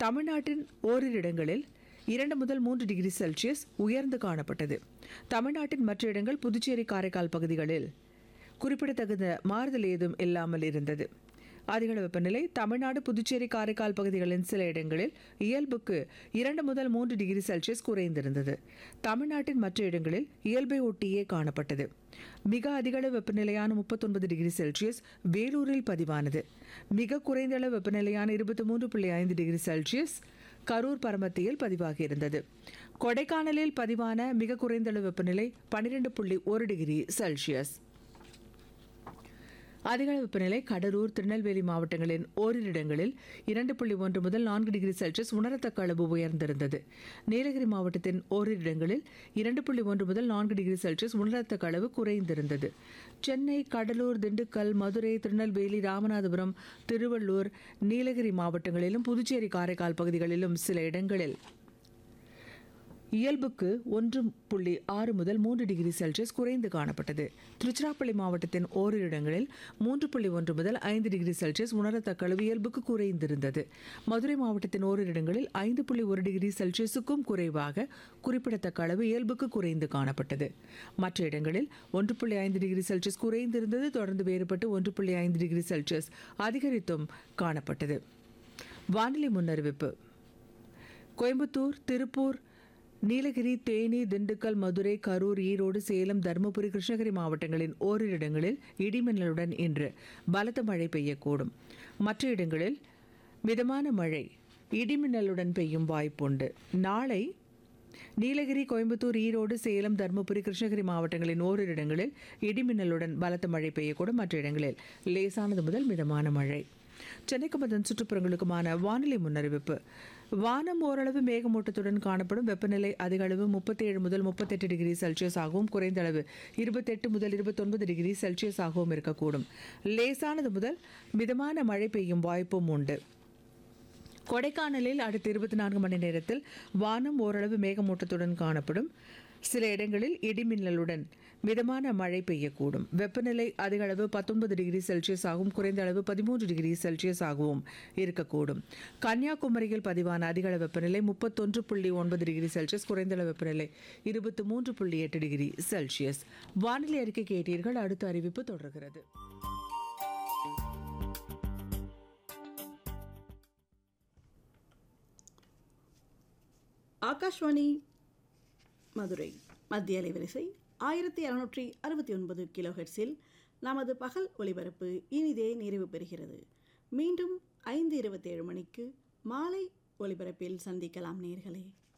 தமிழ்நாட்டின் ஓரிரு இடங்களில் இரண்டு முதல் மூன்று டிகிரி செல்சியஸ் உயர்ந்து காணப்பட்டது தமிழ்நாட்டின் மற்ற இடங்கள் புதுச்சேரி காரைக்கால் பகுதிகளில் குறிப்பிடத்தகுந்த மாறுதல் ஏதும் இல்லாமல் இருந்தது அதிகள வெப்பநிலை தமிழ்நாடு புதுச்சேரி காரைக்கால் பகுதிகளின் சில இடங்களில் இயல்புக்கு இரண்டு முதல் மூன்று டிகிரி செல்சியஸ் குறைந்திருந்தது தமிழ்நாட்டின் மற்ற இடங்களில் இயல்பை ஒட்டியே காணப்பட்டது மிக அதிகளவு வெப்பநிலையான முப்பத்தொன்பது டிகிரி செல்சியஸ் வேலூரில் பதிவானது மிக குறைந்த அளவு வெப்பநிலையான இருபத்தி மூன்று புள்ளி ஐந்து டிகிரி செல்சியஸ் கரூர் பரமத்தியில் பதிவாகியிருந்தது கொடைக்கானலில் பதிவான மிக குறைந்த அளவு வெப்பநிலை பன்னிரெண்டு புள்ளி ஒரு டிகிரி செல்சியஸ் அதிகள வெப்பநிலை கடலூர் திருநெல்வேலி மாவட்டங்களின் ஓரிரு இடங்களில் இரண்டு புள்ளி ஒன்று முதல் நான்கு டிகிரி செல்சியஸ் உணரத்தக்க அளவு உயர்ந்திருந்தது நீலகிரி மாவட்டத்தின் ஓரிரு இடங்களில் இரண்டு புள்ளி ஒன்று முதல் நான்கு டிகிரி செல்சியஸ் உணரத்தக்க அளவு குறைந்திருந்தது சென்னை கடலூர் திண்டுக்கல் மதுரை திருநெல்வேலி ராமநாதபுரம் திருவள்ளூர் நீலகிரி மாவட்டங்களிலும் புதுச்சேரி காரைக்கால் பகுதிகளிலும் சில இடங்களில் இயல்புக்கு ஒன்று புள்ளி ஆறு முதல் மூன்று டிகிரி செல்சியஸ் குறைந்து காணப்பட்டது திருச்சிராப்பள்ளி மாவட்டத்தின் ஓரிரு இடங்களில் மூன்று புள்ளி ஒன்று முதல் ஐந்து டிகிரி செல்சியஸ் உணரத்தக்க அளவு இயல்புக்கு குறைந்திருந்தது மதுரை மாவட்டத்தின் ஓரிரு இடங்களில் ஐந்து புள்ளி ஒரு டிகிரி செல்சியஸுக்கும் குறைவாக குறிப்பிடத்தக்க அளவு இயல்புக்கு குறைந்து காணப்பட்டது மற்ற இடங்களில் ஒன்று புள்ளி ஐந்து டிகிரி செல்சியஸ் குறைந்திருந்தது தொடர்ந்து வேறுபட்டு ஒன்று புள்ளி ஐந்து டிகிரி செல்சியஸ் அதிகரித்தும் காணப்பட்டது வானிலை முன்னறிவிப்பு கோயம்புத்தூர் திருப்பூர் நீலகிரி தேனி திண்டுக்கல் மதுரை கரூர் ஈரோடு சேலம் தருமபுரி கிருஷ்ணகிரி மாவட்டங்களின் ஓரிரு இடங்களில் இடிமின்னலுடன் இன்று பலத்த மழை பெய்யக்கூடும் மற்ற இடங்களில் மிதமான மழை இடிமின்னலுடன் பெய்யும் வாய்ப்புண்டு நாளை நீலகிரி கோயம்புத்தூர் ஈரோடு சேலம் தருமபுரி கிருஷ்ணகிரி மாவட்டங்களின் ஓரிரு இடங்களில் இடிமின்னலுடன் பலத்த மழை பெய்யக்கூடும் மற்ற இடங்களில் லேசானது முதல் மிதமான மழை சென்னைக்கும் அதன் சுற்றுப்புறங்களுக்குமான வானிலை முன்னறிவிப்பு வானம் ஓரளவு மேகமூட்டத்துடன் காணப்படும் வெப்பநிலை அதிக அளவு முப்பத்தி ஏழு முதல் முப்பத்தெட்டு டிகிரி செல்சியஸ் ஆகவும் குறைந்த அளவு இருபத்தெட்டு முதல் இருபத்தொன்பது டிகிரி செல்சியஸ் ஆகவும் இருக்கக்கூடும் லேசானது முதல் மிதமான மழை பெய்யும் வாய்ப்பும் உண்டு கொடைக்கானலில் அடுத்த இருபத்தி நான்கு மணி நேரத்தில் வானம் ஓரளவு மேகமூட்டத்துடன் காணப்படும் சில இடங்களில் இடிமின்னலுடன் மிதமான மழை பெய்யக்கூடும் வெப்பநிலை அதிக அளவு பத்தொன்பது டிகிரி செல்சியஸ் ஆகவும் குறைந்த அளவு பதிமூன்று டிகிரி செல்சியஸ் ஆகவும் இருக்கக்கூடும் கன்னியாகுமரியில் பதிவான அதிக அளவு வெப்பநிலை முப்பத்தொன்று புள்ளி ஒன்பது டிகிரி செல்சியஸ் குறைந்த அளவு வெப்பநிலை இருபத்தி மூன்று புள்ளி எட்டு டிகிரி செல்சியஸ் வானிலை அறிக்கை கேட்டீர்கள் அடுத்த அறிவிப்பு தொடர்கிறது ஆகாஷ்வாணி மதுரை மத்திய அலைவரிசை ஆயிரத்தி அறுநூற்றி அறுபத்தி ஒன்பது கிலோஹெர்ட்ஸில் நமது பகல் ஒளிபரப்பு இனிதே நிறைவு பெறுகிறது மீண்டும் ஐந்து இருபத்தேழு மணிக்கு மாலை ஒளிபரப்பில் சந்திக்கலாம் நேர்களே